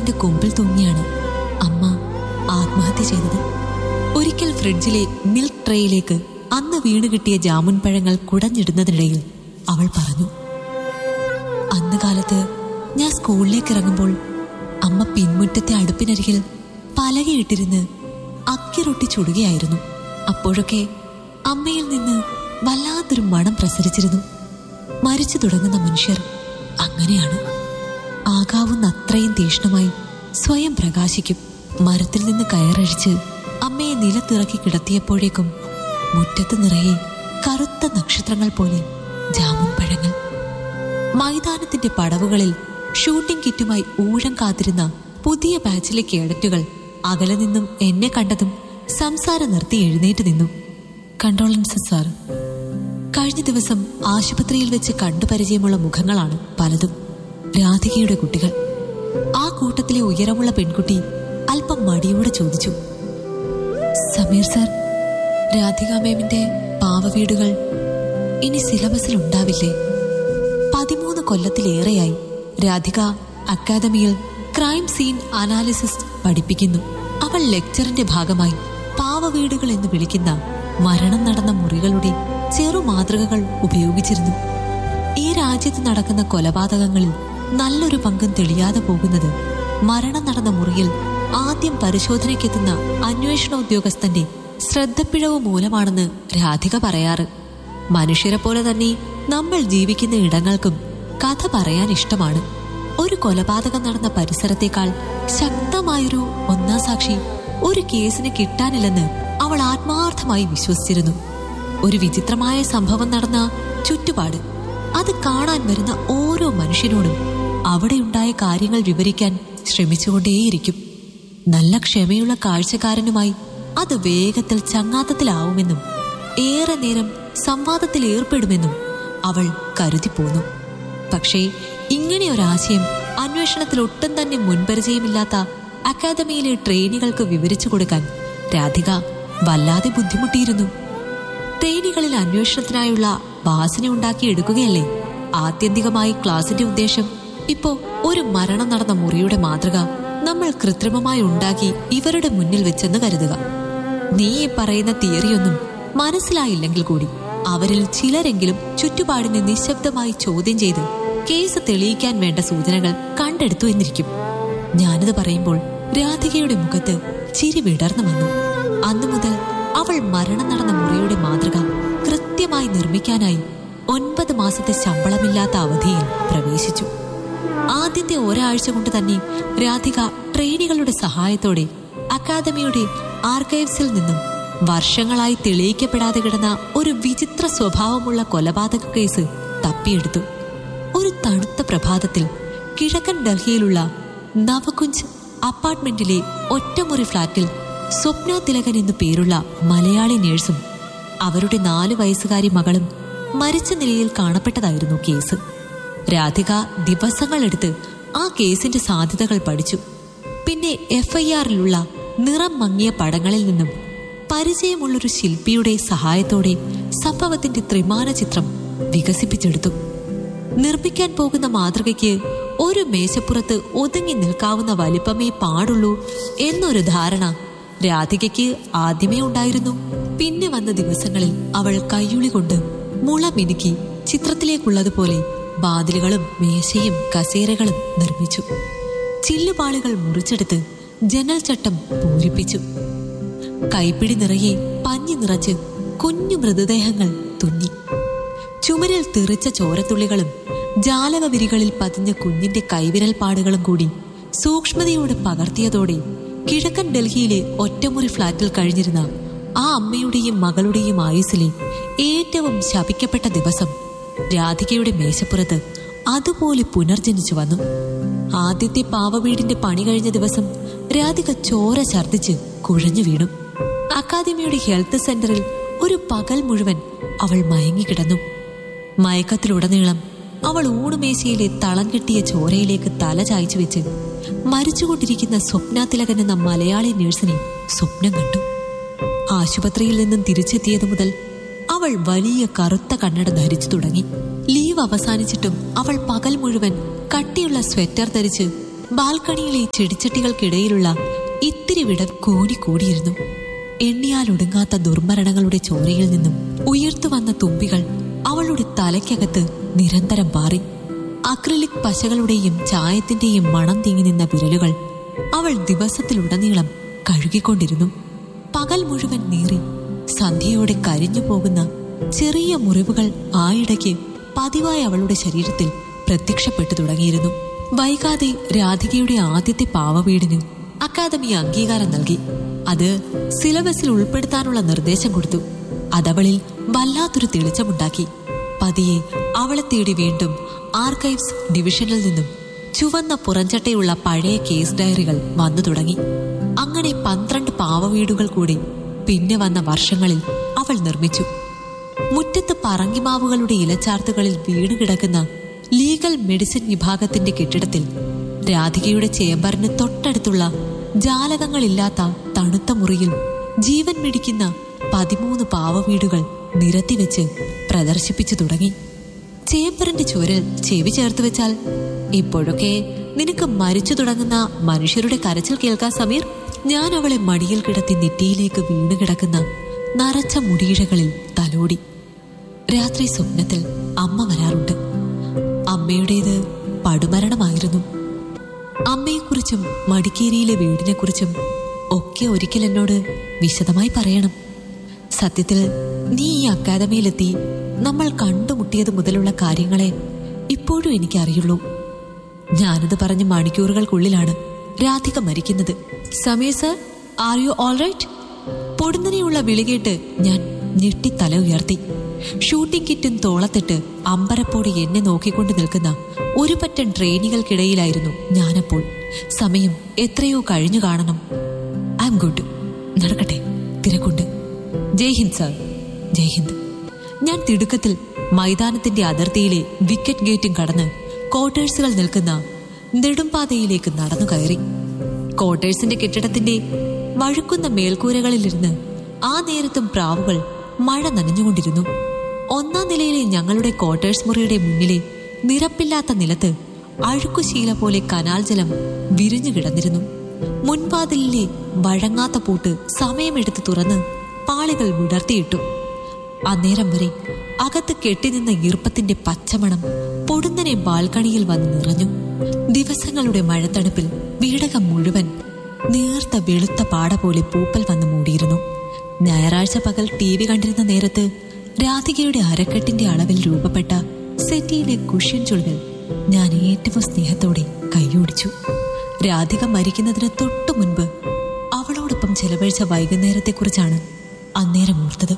മരത്തിന്റെ കൊമ്പിൽ തൂങ്ങിയാണ് അമ്മ ആത്മഹത്യ ചെയ്തത് ഒരിക്കൽ ഫ്രിഡ്ജിലെ മിൽക്ക് ട്രേയിലേക്ക് അന്ന് വീണ് കിട്ടിയ ജാമുൻ പഴങ്ങൾ കുടഞ്ഞിടുന്നതിനിടയിൽ അവൾ പറഞ്ഞു അന്ന് കാലത്ത് ഞാൻ സ്കൂളിലേക്ക് ഇറങ്ങുമ്പോൾ അമ്മ പിൻമുറ്റത്തെ അടുപ്പിനരികിൽ പലകയിട്ടിരുന്ന് അക്കിറൊട്ടി ചുടുകയായിരുന്നു അപ്പോഴൊക്കെ അമ്മയിൽ നിന്ന് വല്ലാത്തൊരു മണം പ്രസരിച്ചിരുന്നു മരിച്ചു തുടങ്ങുന്ന മനുഷ്യർ അങ്ങനെയാണ് ആകാവുന്ന അത്രയും തീഷ്ണമായി സ്വയം പ്രകാശിക്കും മരത്തിൽ നിന്ന് കയറഴിച്ച് അമ്മയെ നിലത്തിറക്കി കിടത്തിയപ്പോഴേക്കും മുറ്റത്ത് നിറയെ കറുത്ത നക്ഷത്രങ്ങൾ പോലെ ജാമുൻ പഴങ്ങൾ മൈതാനത്തിന്റെ പടവുകളിൽ ഷൂട്ടിംഗ് കിറ്റുമായി ഊഴം കാത്തിരുന്ന പുതിയ ബാച്ചിലെ കേഡറ്റുകൾ അകലെ നിന്നും എന്നെ കണ്ടതും സംസാരം നിർത്തി എഴുന്നേറ്റ് നിന്നു കണ്ടോളൻസ് സാർ കഴിഞ്ഞ ദിവസം ആശുപത്രിയിൽ വെച്ച് കണ്ടു പരിചയമുള്ള മുഖങ്ങളാണ് പലതും രാധികയുടെ കുട്ടികൾ ആ കൂട്ടത്തിലെ ഉയരമുള്ള പെൺകുട്ടി അല്പം മടിയോടെ ചോദിച്ചു സമീർ സാർ രാധിക മേമിന്റെ പാവവീടുകൾ ഇനി സിലബസിൽ ഉണ്ടാവില്ലേ പതിമൂന്ന് കൊല്ലത്തിലേറെയായി രാധിക അക്കാദമിയിൽ ക്രൈം സീൻ അനാലിസിസ് പഠിപ്പിക്കുന്നു അവൾ ലെക്ചറിന്റെ ഭാഗമായി പാവവീടുകൾ എന്ന് വിളിക്കുന്ന മരണം നടന്ന മുറികളുടെ ചെറു മാതൃകകൾ ഉപയോഗിച്ചിരുന്നു ഈ രാജ്യത്ത് നടക്കുന്ന കൊലപാതകങ്ങളിൽ നല്ലൊരു പങ്കും തെളിയാതെ പോകുന്നത് മരണം നടന്ന മുറിയിൽ ആദ്യം പരിശോധനയ്ക്കെത്തുന്ന അന്വേഷണ ഉദ്യോഗസ്ഥന്റെ ശ്രദ്ധപ്പിഴവ് മൂലമാണെന്ന് രാധിക പറയാറ് മനുഷ്യരെ പോലെ തന്നെ നമ്മൾ ജീവിക്കുന്ന ഇടങ്ങൾക്കും കഥ പറയാൻ ഇഷ്ടമാണ് ഒരു കൊലപാതകം നടന്ന പരിസരത്തേക്കാൾ ശക്തമായൊരു ഒന്നാം സാക്ഷി ഒരു കേസിന് കിട്ടാനില്ലെന്ന് അവൾ ആത്മാർത്ഥമായി വിശ്വസിച്ചിരുന്നു ഒരു വിചിത്രമായ സംഭവം നടന്ന ചുറ്റുപാട് അത് കാണാൻ വരുന്ന ഓരോ മനുഷ്യനോടും അവിടെയുണ്ടായ കാര്യങ്ങൾ വിവരിക്കാൻ ശ്രമിച്ചുകൊണ്ടേയിരിക്കും നല്ല ക്ഷമയുള്ള കാഴ്ചക്കാരനുമായി അത് വേഗത്തിൽ ചങ്ങാത്തത്തിലാവുമെന്നും ഏറെ നേരം സംവാദത്തിൽ ഏർപ്പെടുമെന്നും അവൾ കരുതിപ്പോന്നു പക്ഷേ ഇങ്ങനെ ഒരാശയം അന്വേഷണത്തിൽ ഒട്ടും തന്നെ മുൻപരിചയമില്ലാത്ത അക്കാദമിയിലെ ട്രെയിനികൾക്ക് വിവരിച്ചു കൊടുക്കാൻ രാധിക വല്ലാതെ ബുദ്ധിമുട്ടിയിരുന്നു ട്രെയിനികളിൽ അന്വേഷണത്തിനായുള്ള വാസന ഉണ്ടാക്കിയെടുക്കുകയല്ലേ ആത്യന്തികമായി ക്ലാസിന്റെ ഉദ്ദേശം ഇപ്പോ ഒരു മരണം നടന്ന മുറിയുടെ മാതൃക നമ്മൾ കൃത്രിമമായി ഉണ്ടാക്കി ഇവരുടെ മുന്നിൽ വെച്ചെന്ന് കരുതുക നീ ഈ പറയുന്ന തിയറിയൊന്നും മനസ്സിലായില്ലെങ്കിൽ കൂടി അവരിൽ ചിലരെങ്കിലും ചുറ്റുപാടിനെ നിശബ്ദമായി ചോദ്യം ചെയ്ത് കേസ് തെളിയിക്കാൻ വേണ്ട സൂചനകൾ കണ്ടെടുത്തു എന്നിരിക്കും ഞാനിത് പറയുമ്പോൾ രാധികയുടെ മുഖത്ത് ചിരി വിടർന്നു വന്നു അന്നു മുതൽ അവൾ മരണം നടന്ന മുറിയുടെ മാതൃക കൃത്യമായി നിർമ്മിക്കാനായി ഒൻപത് മാസത്തെ ശമ്പളമില്ലാത്ത അവധിയിൽ പ്രവേശിച്ചു ആദ്യത്തെ ഒരാഴ്ച കൊണ്ട് തന്നെ രാധിക ട്രെയിനികളുടെ സഹായത്തോടെ അക്കാദമിയുടെ ആർക്കൈവ്സിൽ നിന്നും വർഷങ്ങളായി തെളിയിക്കപ്പെടാതെ കിടന്ന ഒരു വിചിത്ര സ്വഭാവമുള്ള കൊലപാതക കേസ് തപ്പിയെടുത്തു ഒരു തണുത്ത പ്രഭാതത്തിൽ കിഴക്കൻ ഡൽഹിയിലുള്ള നവകുഞ്ച് അപ്പാർട്ട്മെന്റിലെ ഒറ്റമുറി ഫ്ളാറ്റിൽ സ്വപ്ന തിലകൻ എന്നു പേരുള്ള മലയാളി നേഴ്സും അവരുടെ നാലു വയസ്സുകാരി മകളും മരിച്ച നിലയിൽ കാണപ്പെട്ടതായിരുന്നു കേസ് രാധിക ദിവസങ്ങളെടുത്ത് ആ കേസിന്റെ സാധ്യതകൾ പഠിച്ചു പിന്നെ എഫ്ഐആറിലുള്ള നിറം മങ്ങിയ പടങ്ങളിൽ നിന്നും പരിചയമുള്ളൊരു ശില്പിയുടെ സഹായത്തോടെ സംഭവത്തിന്റെ ത്രിമാന ചിത്രം വികസിപ്പിച്ചെടുത്തു നിർമ്മിക്കാൻ പോകുന്ന മാതൃകയ്ക്ക് ഒരു മേശപ്പുറത്ത് ഒതുങ്ങി നിൽക്കാവുന്ന വലിപ്പമേ പാടുള്ളൂ എന്നൊരു ധാരണ രാധികയ്ക്ക് ആദ്യമേ ഉണ്ടായിരുന്നു പിന്നെ വന്ന ദിവസങ്ങളിൽ അവൾ കയ്യുളി കൊണ്ട് മുള മിനുക്കി ചിത്രത്തിലേക്കുള്ളതുപോലെ വാതിലുകളും മേശയും കസേരകളും നിർമ്മിച്ചു ചില്ലുപാളികൾ മുറിച്ചെടുത്ത് ജനൽ ചട്ടം പൂരിപ്പിച്ചു കൈപ്പിടി നിറയെ പഞ്ഞി നിറച്ച് കുഞ്ഞു മൃതദേഹങ്ങൾ തുന്നി ചുമരിൽ തെറിച്ച ചോരത്തുള്ളികളും ജാലകവിരികളിൽ പതിഞ്ഞ കുഞ്ഞിന്റെ കൈവിരൽ പാടുകളും കൂടി സൂക്ഷ്മതയോടെ പകർത്തിയതോടെ കിഴക്കൻ ഡൽഹിയിലെ ഒറ്റമുറി ഫ്ളാറ്റിൽ കഴിഞ്ഞിരുന്ന ആ അമ്മയുടെയും മകളുടെയും ആയുസ്സിലെ ഏറ്റവും ശപിക്കപ്പെട്ട ദിവസം രാധികയുടെ മേശപ്പുറത്ത് അതുപോലെ പുനർജനിച്ചു വന്നു ആദ്യത്തെ പാവവീടിന്റെ പണി കഴിഞ്ഞ ദിവസം രാധിക ചോര ഛർദ്ദിച്ച് കുഴഞ്ഞു വീണു അക്കാദമിയുടെ ഹെൽത്ത് സെന്ററിൽ ഒരു പകൽ മുഴുവൻ അവൾ മയങ്ങിക്കിടന്നു മയക്കത്തിലുടനീളം അവൾ ഊണുമേശയിലെ തളം കെട്ടിയ ചോരയിലേക്ക് തല ചായ്ച്ചു വെച്ച് മരിച്ചുകൊണ്ടിരിക്കുന്ന സ്വപ്ന തിലകൻ എന്ന മലയാളി നഴ്സിനെ സ്വപ്നം കണ്ടു ആശുപത്രിയിൽ നിന്നും തിരിച്ചെത്തിയതു മുതൽ അവൾ വലിയ കറുത്ത കണ്ണട ധരിച്ചു തുടങ്ങി ലീവ് അവസാനിച്ചിട്ടും അവൾ പകൽ മുഴുവൻ കട്ടിയുള്ള സ്വെറ്റർ ധരിച്ച് ബാൽക്കണിയിലെ ചെടിച്ചട്ടികൾക്കിടയിലുള്ള ഇത്തിരി വിടം കൂടിക്കൂടിയിരുന്നു എണ്ണിയാലൊടുങ്ങാത്ത ദുർമരണങ്ങളുടെ ചോരയിൽ നിന്നും ഉയർത്തു വന്ന തുമ്പികൾ അവളുടെ തലയ്ക്കകത്ത് നിരന്തരം പാറി അക്രിലിക് പശകളുടെയും ചായത്തിന്റെയും മണം തിങ്ങി നിന്ന വിരലുകൾ അവൾ ദിവസത്തിലുടനീളം കഴുകിക്കൊണ്ടിരുന്നു പകൽ മുഴുവൻ നീറി സന്ധ്യയോടെ കരിഞ്ഞു പോകുന്ന ചെറിയ മുറിവുകൾ ആയിടയ്ക്ക് പതിവായി അവളുടെ ശരീരത്തിൽ പ്രത്യക്ഷപ്പെട്ടു തുടങ്ങിയിരുന്നു വൈകാതെ രാധികയുടെ ആദ്യത്തെ പാവവീടിന് അക്കാദമി അംഗീകാരം നൽകി അത് സിലബസിൽ ഉൾപ്പെടുത്താനുള്ള നിർദ്ദേശം കൊടുത്തു അതവളിൽ വല്ലാത്തൊരു തെളിച്ചമുണ്ടാക്കി പതിയെ അവളെ തേടി വീണ്ടും ആർക്കൈവ്സ് ഡിവിഷനിൽ നിന്നും ചുവന്ന പുറഞ്ചട്ടയുള്ള പഴയ കേസ് ഡയറികൾ വന്നു തുടങ്ങി അങ്ങനെ പന്ത്രണ്ട് പാവവീടുകൾ കൂടി പിന്നെ വന്ന വർഷങ്ങളിൽ അവൾ നിർമ്മിച്ചു മുറ്റത്ത് പറങ്കിമാവുകളുടെ ഇലച്ചാർത്തുകളിൽ വീണ് കിടക്കുന്ന ലീഗൽ മെഡിസിൻ വിഭാഗത്തിന്റെ കെട്ടിടത്തിൽ രാധികയുടെ ചേംബറിന് തൊട്ടടുത്തുള്ള ജാലകങ്ങളില്ലാത്ത തണുത്ത മുറിയിൽ ജീവൻ മിടിക്കുന്ന പതിമൂന്ന് പാവവീടുകൾ നിരത്തിവെച്ച് പ്രദർശിപ്പിച്ചു തുടങ്ങി ചേമ്പറിന്റെ ചുവരിൽ ചെവി ചേർത്ത് വെച്ചാൽ ഇപ്പോഴൊക്കെ നിനക്ക് മരിച്ചു തുടങ്ങുന്ന മനുഷ്യരുടെ കരച്ചിൽ കേൾക്കാൻ സമീർ ഞാൻ അവളെ മടിയിൽ കിടത്തി നെറ്റിയിലേക്ക് വീണു കിടക്കുന്ന നരച്ച മുടിയിഴകളിൽ തലോടി രാത്രി സ്വപ്നത്തിൽ അമ്മ വരാറുണ്ട് അമ്മയുടേത് പടുമരണമായിരുന്നു അമ്മയെക്കുറിച്ചും മടിക്കേരിയിലെ വീടിനെക്കുറിച്ചും ഒക്കെ ഒരിക്കൽ എന്നോട് വിശദമായി പറയണം സത്യത്തിൽ നീ ഈ അക്കാദമിയിലെത്തി നമ്മൾ കണ്ടുമുട്ടിയത് മുതലുള്ള കാര്യങ്ങളെ ഇപ്പോഴും എനിക്കറിയുള്ളൂ ഞാനത് പറഞ്ഞ് മണിക്കൂറുകൾക്കുള്ളിലാണ് രാധിക മരിക്കുന്നത് സമയ sir are you all right പൊടുന്നനെയുള്ള വിളി കേട്ട് ഞാൻ ഞെട്ടി തല ഉയർത്തി ഷൂട്ടിംഗ് കിറ്റും തോളത്തിട്ട് അമ്പരപ്പോടെ എന്നെ നോക്കിക്കൊണ്ട് നിൽക്കുന്ന ഒരു പറ്റം ട്രെയിനികൾക്കിടയിലായിരുന്നു ഞാനപ്പോൾ സമയം എത്രയോ കഴിഞ്ഞു കാണണം ഐ എം ഗുഡ് നടക്കട്ടെ തിരക്കുണ്ട് ജയ് ഹിന്ദ് സർ ജയ് ഹിന്ദ് ഞാൻ തിടുക്കത്തിൽ മൈതാനത്തിന്റെ അതിർത്തിയിലെ വിക്കറ്റ് ഗേറ്റും കടന്ന് ക്വാർട്ടേഴ്സുകൾ നിൽക്കുന്ന നെടുമ്പാതയിലേക്ക് നടന്നു കയറി ക്വാർട്ടേഴ്സിന്റെ കെട്ടിടത്തിന്റെ വഴുക്കുന്ന മേൽക്കൂരകളിലിരുന്ന് ആ നേരത്തും പ്രാവുകൾ മഴ നനഞ്ഞുകൊണ്ടിരുന്നു ഒന്നാം നിലയിലെ ഞങ്ങളുടെ ക്വാർട്ടേഴ്സ് മുറിയുടെ മുന്നിലെ നിരപ്പില്ലാത്ത നിലത്ത് അഴുക്കുശീല പോലെ കനാൽ ജലം വിരിഞ്ഞു കിടന്നിരുന്നു മുൻവാതിലിലെ വഴങ്ങാത്ത പൂട്ട് സമയമെടുത്ത് തുറന്ന് പാളികൾ വിടർത്തിയിട്ടു അന്നേരം വരെ അകത്ത് കെട്ടിനിന്ന ഈർപ്പത്തിന്റെ പച്ചമണം പൊടുന്നനെ ബാൽക്കണിയിൽ വന്ന് നിറഞ്ഞു ദിവസങ്ങളുടെ മഴത്തണുപ്പിൽ വീടകം മുഴുവൻ നേർത്ത വെളുത്ത പാട പോലെ പൂപ്പൽ വന്ന് മൂടിയിരുന്നു ഞായറാഴ്ച പകൽ ടി വി കണ്ടിരുന്ന നേരത്ത് രാധികയുടെ അരക്കെട്ടിന്റെ അളവിൽ രൂപപ്പെട്ട സെറ്റിയിലെ കുഷ്യൻ ചുളിവിൽ ഞാൻ ഏറ്റവും സ്നേഹത്തോടെ കൈയോടിച്ചു രാധിക മരിക്കുന്നതിന് തൊട്ടു മുൻപ് അവളോടൊപ്പം ചെലവഴിച്ച വൈകുന്നേരത്തെക്കുറിച്ചാണ് അന്നേരം ഓർത്തത്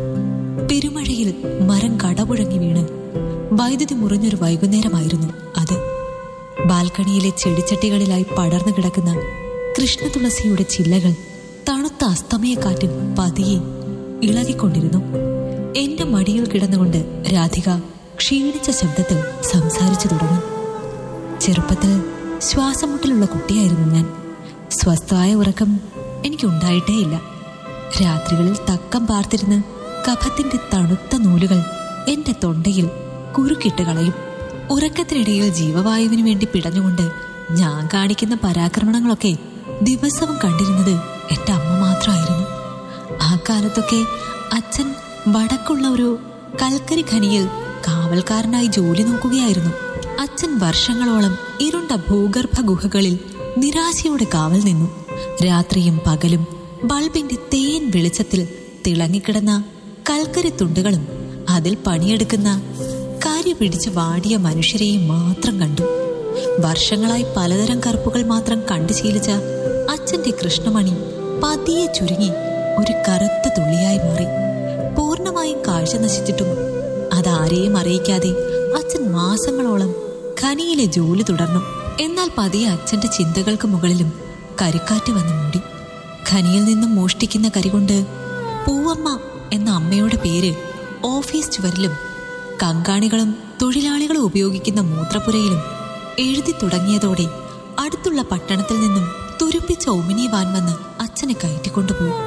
പെരുമഴയിൽ മരം കടപുഴങ്ങി വീണ് വൈദ്യുതി മുറിഞ്ഞൊരു വൈകുന്നേരമായിരുന്നു അത് ബാൽക്കണിയിലെ ചെടിച്ചട്ടികളിലായി പടർന്നു കിടക്കുന്ന കൃഷ്ണതുളസിയുടെ ചില്ലകൾ തണുത്ത അസ്തമയക്കാറ്റിൽ പതിയെ ഇളകിക്കൊണ്ടിരുന്നു എന്റെ മടിയിൽ കിടന്നുകൊണ്ട് രാധിക ക്ഷീണിച്ച ശബ്ദത്തിൽ സംസാരിച്ചു തുടങ്ങി ചെറുപ്പത്തിൽ ശ്വാസമുട്ടലുള്ള കുട്ടിയായിരുന്നു ഞാൻ സ്വസ്ഥമായ ഉറക്കം എനിക്കുണ്ടായിട്ടേയില്ല രാത്രികളിൽ തക്കം പാർത്തിരുന്ന് കഫത്തിന്റെ തണുത്ത നൂലുകൾ എന്റെ തൊണ്ടയിൽ കുറുക്കിട്ട് കളയും ഉറക്കത്തിനിടയിൽ ജീവവായുവിനു വേണ്ടി പിടഞ്ഞുകൊണ്ട് ഞാൻ കാണിക്കുന്ന പരാക്രമണങ്ങളൊക്കെ ദിവസവും കണ്ടിരുന്നത് എന്റെ അമ്മ മാത്രമായിരുന്നു ആ കാലത്തൊക്കെ അച്ഛൻ വടക്കുള്ള ഒരു കൽക്കരി ഖനിയിൽ കാവൽക്കാരനായി ജോലി നോക്കുകയായിരുന്നു അച്ഛൻ വർഷങ്ങളോളം ഇരുണ്ട ഭൂഗർഭ ഗുഹകളിൽ നിരാശയോടെ കാവൽ നിന്നു രാത്രിയും പകലും ബൾബിന്റെ തേൻ വെളിച്ചത്തിൽ തിളങ്ങിക്കിടന്ന കൽക്കരി തുണ്ടുകളും അതിൽ പണിയെടുക്കുന്ന കാരി പിടിച്ച് വാടിയ മനുഷ്യരെയും മാത്രം കണ്ടു വർഷങ്ങളായി പലതരം കറുപ്പുകൾ മാത്രം കണ്ടു ശീലിച്ച അച്ഛന്റെ കൃഷ്ണമണി പതിയെ ചുരുങ്ങി ഒരു കറുത്ത തുള്ളിയായി മാറി പൂർണ്ണമായും കാഴ്ച നശിച്ചിട്ടും അതാരെയും അറിയിക്കാതെ അച്ഛൻ മാസങ്ങളോളം ഖനിയിലെ ജോലി തുടർന്നു എന്നാൽ പതിയെ അച്ഛന്റെ ചിന്തകൾക്ക് മുകളിലും കരിക്കാറ്റ് വന്ന് മൂടി ഖനിയിൽ നിന്നും മോഷ്ടിക്കുന്ന കരി കൊണ്ട് പൂവമ്മ എന്ന അമ്മയുടെ പേര് ഓഫീസ് ചുവരിലും കങ്കാണികളും തൊഴിലാളികളും ഉപയോഗിക്കുന്ന മൂത്രപ്പുരയിലും എഴുതി തുടങ്ങിയതോടെ അടുത്തുള്ള പട്ടണത്തിൽ നിന്നും തുരുപ്പിച്ച ഒമിനി വാൻ വന്ന് അച്ഛനെ കയറ്റിക്കൊണ്ടുപോയി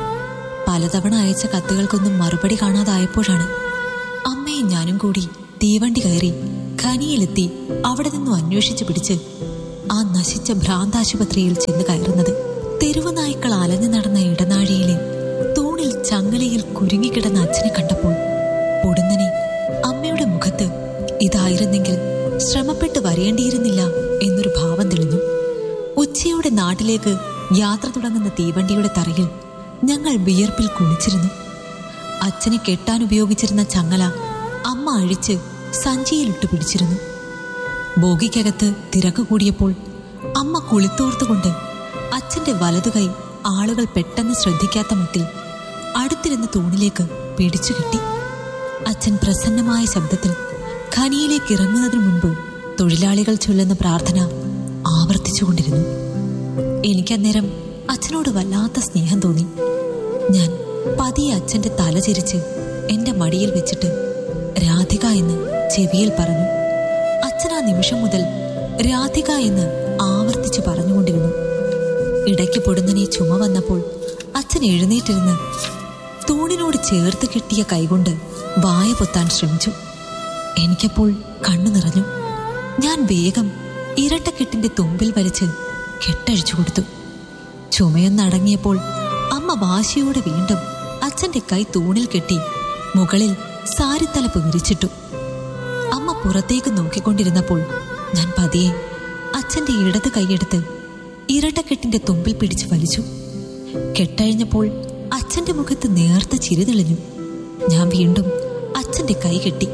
പലതവണ അയച്ച കത്തുകൾക്കൊന്നും മറുപടി കാണാതായപ്പോഴാണ് അമ്മയും ഞാനും കൂടി തീവണ്ടി കയറി ഖനിയിലെത്തി അവിടെ നിന്നും അന്വേഷിച്ചു പിടിച്ച് ആ നശിച്ച ഭ്രാന്താശുപത്രിയിൽ ചെന്ന് കയറുന്നത് തെരുവ് നായ്ക്കൾ അലഞ്ഞു നടന്ന ഇടനാഴിയിലെ തൂണിൽ ചങ്ങലയിൽ കുരുങ്ങിക്കിടന്ന അച്ഛനെ കണ്ടപ്പോൾ പൊടുന്നനെ അമ്മയുടെ മുഖത്ത് ഇതായിരുന്നെങ്കിൽ ശ്രമപ്പെട്ട് വരേണ്ടിയിരുന്നില്ല എന്നൊരു ഭാവം തെളിഞ്ഞു ഉച്ചയോടെ നാട്ടിലേക്ക് യാത്ര തുടങ്ങുന്ന തീവണ്ടിയുടെ തറയിൽ ഞങ്ങൾ വിയർപ്പിൽ കുളിച്ചിരുന്നു അച്ഛനെ കെട്ടാൻ ഉപയോഗിച്ചിരുന്ന ചങ്ങല അമ്മ അഴിച്ച് സഞ്ചിയിലിട്ട് പിടിച്ചിരുന്നു ബോഗിക്കകത്ത് തിരക്ക് കൂടിയപ്പോൾ അമ്മ കുളിത്തോർത്തുകൊണ്ട് അച്ഛന്റെ വലതുകൈ ആളുകൾ പെട്ടെന്ന് ശ്രദ്ധിക്കാത്ത മട്ടിൽ അടുത്തിരുന്ന തൂണിലേക്ക് പിടിച്ചു കെട്ടി അച്ഛൻ പ്രസന്നമായ ശബ്ദത്തിൽ ഖനിയിലേക്ക് ഇറങ്ങുന്നതിന് മുൻപ് തൊഴിലാളികൾ ചൊല്ലുന്ന പ്രാർത്ഥന ആവർത്തിച്ചുകൊണ്ടിരുന്നു എനിക്കന്നേരം അച്ഛനോട് വല്ലാത്ത സ്നേഹം തോന്നി ഞാൻ പതിയെ അച്ഛന്റെ തല ചിരിച്ച് എന്റെ മടിയിൽ വെച്ചിട്ട് രാധിക എന്ന് ചെവിയിൽ പറഞ്ഞു അച്ഛൻ ആ നിമിഷം മുതൽ രാധിക എന്ന് ആവർത്തിച്ചു പറഞ്ഞുകൊണ്ടിരുന്നു ഇടയ്ക്ക് പൊടുന്നനെ ചുമ വന്നപ്പോൾ അച്ഛൻ എഴുന്നേറ്റിരുന്ന് തൂണിനോട് ചേർത്ത് കെട്ടിയ കൈകൊണ്ട് വായ പൊത്താൻ ശ്രമിച്ചു എനിക്കപ്പോൾ കണ്ണു നിറഞ്ഞു ഞാൻ വേഗം ഇരട്ടക്കെട്ടിന്റെ തുമ്പിൽ വലിച്ച് കെട്ടഴിച്ചു കൊടുത്തു ചുമയൊന്നടങ്ങിയപ്പോൾ അമ്മ വാശിയോടെ വീണ്ടും അച്ഛന്റെ കൈ തൂണിൽ കെട്ടി മുകളിൽ സാരിത്തലപ്പ് വിരിച്ചിട്ടു അമ്മ പുറത്തേക്ക് നോക്കിക്കൊണ്ടിരുന്നപ്പോൾ ഞാൻ പതിയെ അച്ഛന്റെ ഇടത് കൈയെടുത്ത് ഇരട്ടക്കെട്ടിന്റെ തുമ്പിൽ പിടിച്ച് വലിച്ചു കെട്ടഴിഞ്ഞപ്പോൾ അച്ഛന്റെ മുഖത്ത് നേർത്ത ചിരി തെളിഞ്ഞു ഞാൻ വീണ്ടും അച്ഛന്റെ കൈ കെട്ടി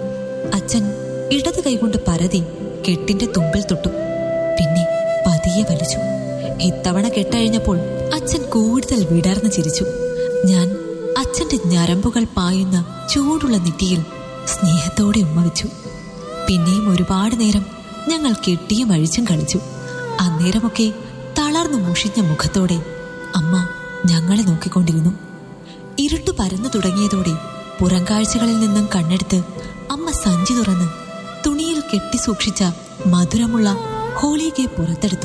അച്ഛൻ ഇടത് കൈകൊണ്ട് പരതി കെട്ടിന്റെ തുമ്പിൽ തൊട്ടു പിന്നെ പതിയെ വലിച്ചു ഇത്തവണ കെട്ടഴിഞ്ഞപ്പോൾ അച്ഛൻ കൂടുതൽ വിടർന്ന് ചിരിച്ചു ഞാൻ അച്ഛന്റെ ഞരമ്പുകൾ പായുന്ന ചൂടുള്ള നെറ്റിയിൽ സ്നേഹത്തോടെ ഉമ്മ വെച്ചു പിന്നെയും ഒരുപാട് നേരം ഞങ്ങൾ കെട്ടിയും അഴിച്ചും കളിച്ചു അന്നേരമൊക്കെ തളർന്നു മുഷിഞ്ഞ മുഖത്തോടെ അമ്മ ഞങ്ങളെ നോക്കിക്കൊണ്ടിരുന്നു ഇരുട്ടു പരന്നു തുടങ്ങിയതോടെ പുറംകാഴ്ചകളിൽ നിന്നും കണ്ണെടുത്ത് അമ്മ സഞ്ചി തുറന്ന് തുണിയിൽ കെട്ടി സൂക്ഷിച്ച മധുരമുള്ള ഹോളികെ പുറത്തെടുത്തു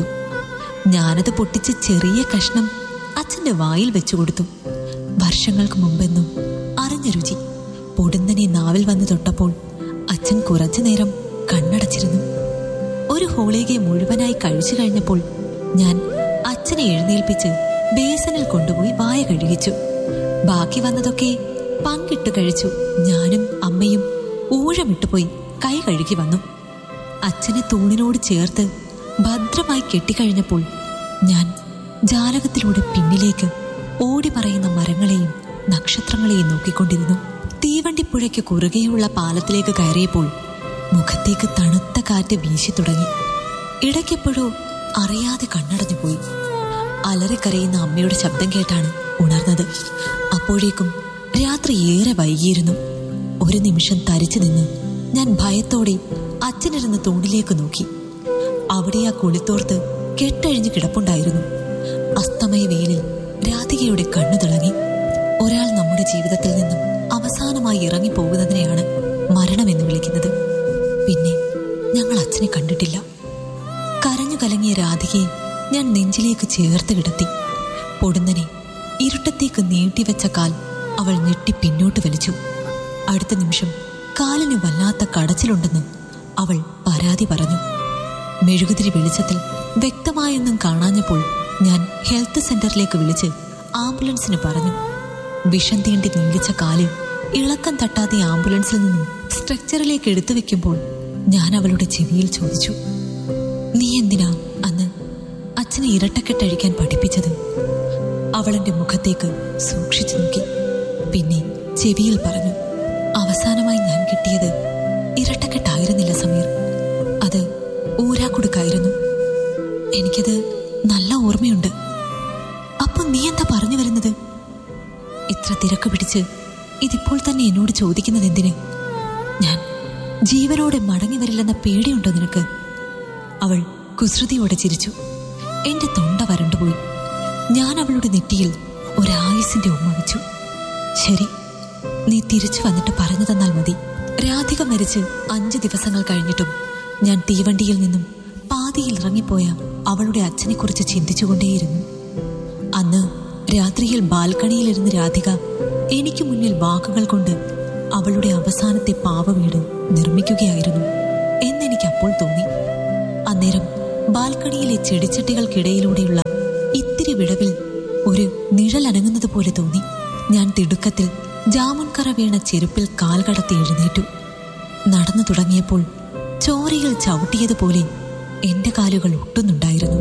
ഞാനത് പൊട്ടിച്ച് ചെറിയ കഷ്ണം അച്ഛന്റെ വായിൽ വെച്ചു കൊടുത്തു വർഷങ്ങൾക്ക് മുമ്പെന്നും അറിഞ്ഞ രുചി പൊടുന്നനെ നാവിൽ വന്ന് തൊട്ടപ്പോൾ അച്ഛൻ കുറച്ചു നേരം കണ്ണടച്ചിരുന്നു ഒരു ഹോളികെ മുഴുവനായി കഴിച്ചു കഴിഞ്ഞപ്പോൾ ഞാൻ അച്ഛനെ എഴുന്നേൽപ്പിച്ച് ബേസനിൽ കൊണ്ടുപോയി വായ കഴുകിച്ചു ബാക്കി വന്നതൊക്കെ പങ്കിട്ട് കഴിച്ചു ഞാനും അമ്മയും ഊഴമിട്ടുപോയി കൈ കഴുകി വന്നു അച്ഛനെ തൂണിനോട് ചേർത്ത് ഭദ്രമായി കെട്ടിക്കഴിഞ്ഞപ്പോൾ ഞാൻ ജാലകത്തിലൂടെ പിന്നിലേക്ക് ഓടിമറയുന്ന മരങ്ങളെയും നക്ഷത്രങ്ങളെയും നോക്കിക്കൊണ്ടിരുന്നു തീവണ്ടിപ്പുഴയ്ക്ക് കുറുകെയുള്ള പാലത്തിലേക്ക് കയറിയപ്പോൾ മുഖത്തേക്ക് തണുത്ത കാറ്റ് വീശി തുടങ്ങി ഇടയ്ക്കെപ്പോഴോ അറിയാതെ കണ്ണടഞ്ഞുപോയി അലറിക്കരയുന്ന അമ്മയുടെ ശബ്ദം കേട്ടാണ് ഉണർന്നത് അപ്പോഴേക്കും രാത്രി ഏറെ വൈകിയിരുന്നു ഒരു നിമിഷം തരിച്ചു നിന്ന് ഞാൻ ഭയത്തോടെ അച്ഛനിരുന്ന തൂണിലേക്ക് നോക്കി അവിടെ ആ കുളിത്തോർത്ത് കെട്ടഴിഞ്ഞ് കിടപ്പുണ്ടായിരുന്നു അസ്തമയ വെയിലിൽ രാധികയുടെ കണ്ണു തിളങ്ങി ഒരാൾ നമ്മുടെ ജീവിതത്തിൽ നിന്നും അവസാനമായി ഇറങ്ങിപ്പോകുന്നതിനെയാണ് മരണമെന്ന് വിളിക്കുന്നത് പിന്നെ ഞങ്ങൾ അച്ഛനെ കണ്ടിട്ടില്ല കരഞ്ഞു കലങ്ങിയ രാധികയെ ഞാൻ നെഞ്ചിലേക്ക് ചേർത്ത് കിടത്തി പൊടുന്നനെ ഇരുട്ടത്തേക്ക് നീട്ടിവെച്ച കാൽ അവൾ ഞെട്ടി പിന്നോട്ട് വലിച്ചു അടുത്ത നിമിഷം കാലിന് വല്ലാത്ത കടച്ചിലുണ്ടെന്ന് അവൾ പരാതി പറഞ്ഞു മെഴുകുതിരി വെളിച്ചത്തിൽ വ്യക്തമായൊന്നും കാണാഞ്ഞപ്പോൾ ഞാൻ ഹെൽത്ത് സെന്ററിലേക്ക് വിളിച്ച് ആംബുലൻസിന് പറഞ്ഞു വിഷം തീണ്ടി നീളിച്ച കാല് ഇളക്കം തട്ടാതെ ആംബുലൻസിൽ നിന്നും സ്ട്രക്ചറിലേക്ക് എടുത്തു വെക്കുമ്പോൾ ഞാൻ അവളുടെ ചെവിയിൽ ചോദിച്ചു നീ എന്തിനാ അന്ന് അച്ഛനെ ഇരട്ടക്കെട്ടഴിക്കാൻ പഠിപ്പിച്ചത് അവളെന്റെ മുഖത്തേക്ക് സൂക്ഷിച്ചു നോക്കി പിന്നെ ചെവിയിൽ പറഞ്ഞു അവസാനമായി ഞാൻ കിട്ടിയത് ഇരട്ടക്കെട്ടായിരുന്നില്ല സമീർ അത് ഊരാക്കുടുക്കായിരുന്നു എനിക്കത് നല്ല ഓർമ്മയുണ്ട് അപ്പൊ നീ എന്താ പറഞ്ഞു വരുന്നത് ഇത്ര തിരക്ക് പിടിച്ച് ഇതിപ്പോൾ തന്നെ എന്നോട് ചോദിക്കുന്നത് എന്തിന് ഞാൻ ജീവനോടെ മടങ്ങി വരില്ലെന്ന പേടിയുണ്ടോ നിനക്ക് അവൾ കുസൃതിയോടെ ചിരിച്ചു എന്റെ തൊണ്ട വരണ്ടുപോയി ഞാൻ അവളുടെ നെറ്റിയിൽ ഒരായുസിന്റെ ഉമ്മ വെച്ചു ശരി നീ തിരിച്ചു വന്നിട്ട് പറഞ്ഞു തന്നാൽ മതി രാധിക മരിച്ച് അഞ്ച് ദിവസങ്ങൾ കഴിഞ്ഞിട്ടും ഞാൻ തീവണ്ടിയിൽ നിന്നും പാതിയിൽ ഇറങ്ങിപ്പോയ അവളുടെ അച്ഛനെക്കുറിച്ച് ചിന്തിച്ചുകൊണ്ടേയിരുന്നു അന്ന് രാത്രിയിൽ ബാൽക്കണിയിലിരുന്ന് രാധിക എനിക്ക് മുന്നിൽ വാക്കുകൾ കൊണ്ട് അവളുടെ അവസാനത്തെ പാവവീട് നിർമ്മിക്കുകയായിരുന്നു എന്നെനിക്ക് അപ്പോൾ തോന്നി അന്നേരം ബാൽക്കണിയിലെ ചെടിച്ചട്ടികൾക്കിടയിലൂടെയുള്ള ഇത്തിരി വിടവിൽ ഒരു നിഴലനങ്ങുന്നത് പോലെ തോന്നി ഞാൻ തിടുക്കത്തിൽ ജാമുൻകറ വീണ ചെരുപ്പിൽ കാൽ കടത്തി എഴുന്നേറ്റു നടന്നു തുടങ്ങിയപ്പോൾ ചോരയിൽ ചവിട്ടിയതുപോലെ എന്റെ കാലുകൾ ഒട്ടുന്നുണ്ടായിരുന്നു